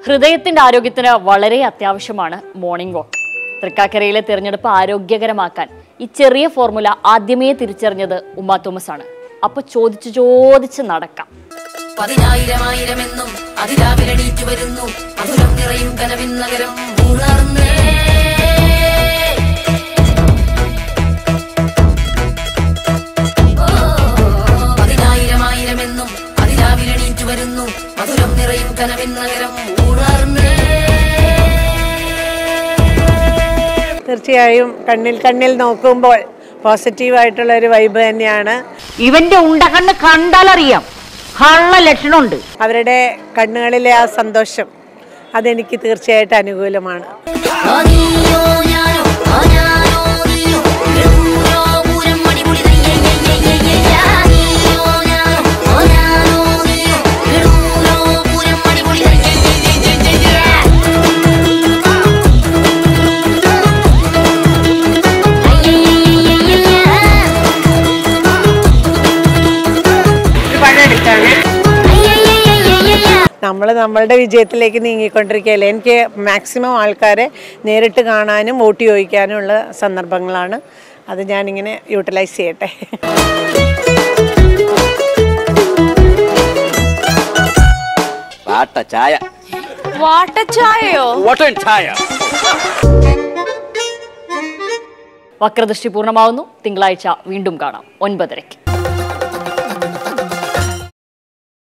ഹൃദയത്തിന്റെ ആരോഗ്യത്തിന് വളരെ അത്യാവശ്യമാണ് മോർണിംഗ് വാക്ക് തൃക്കാക്കരയിലെ തിരഞ്ഞെടുപ്പ് ആരോഗ്യകരമാക്കാൻ ഈ ചെറിയ ഫോർമുല ആദ്യമേ തിരിച്ചറിഞ്ഞത് ഉമ്മ തോമസ് ആണ് അപ്പൊ ചോദിച്ചു ചോദിച്ച് നടക്കാം പതിനായിരമായിരമെന്നും അതിരാവിലെണീറ്റു വരുന്നു മധുരം നിറയും കനവിൻ നഗരം ഉണർന്നേ ഓ, പതിനായിരമായിരമെന്നും അതിരാവിലെണീറ്റു വരുന്നു മധുരം നിറയും കനവിൻ നഗരം ഉണർന്നേ തീർച്ചയായും കണ്ണിൽ കണ്ണിൽ നോക്കുമ്പോൾ പോസിറ്റീവായിട്ടുള്ള ഒരു വൈബ് തന്നെയാണ് ഇവന്റെ ഉണ്ടകണ്ണ് കണ്ടാലറിയാം കള്ള ലക്ഷണമുണ്ട് അവരുടെ കണ്ണുകളിലെ ആ സന്തോഷം അതെനിക്ക് തീർച്ചയായിട്ടും അനുകൂലമാണ് ആ നീയോ ഞാനോ ആ ഞാനോ നീയോ എഴുന്നൂറോ പൂരം മണിപൊളി തയ്യയ്യയ്യയ്യയ്യ. നീയോ ഞാനോ ആ ഞാനോ നീയോ എഴുന്നൂറോ പൂരം മണിപൊളി തയ്യയ്യയ്യയ്യയ്യ. നമ്മൾ നമ്മളുടെ വിജയത്തിലേക്ക് നീങ്ങിക്കൊണ്ടിരിക്കുകയല്ലേ എനിക്ക് മാക്സിമം ആൾക്കാരെ നേരിട്ട് കാണാനും വോട്ട് ചോദിക്കാനുമുള്ള സന്ദർഭങ്ങളാണ് അത് ഞാനിങ്ങനെ യൂട്ടിലൈസ് ചെയ്യട്ടെ വാട്ട ചായ വാട്ടച്ചായയോ വാട്ടൻ ചായ വക്രദൃഷ്ടി പൂർണ്ണമാവുന്നു തിങ്കളാഴ്ച വീണ്ടും കാണാം ഒൻപതരയ്ക്ക്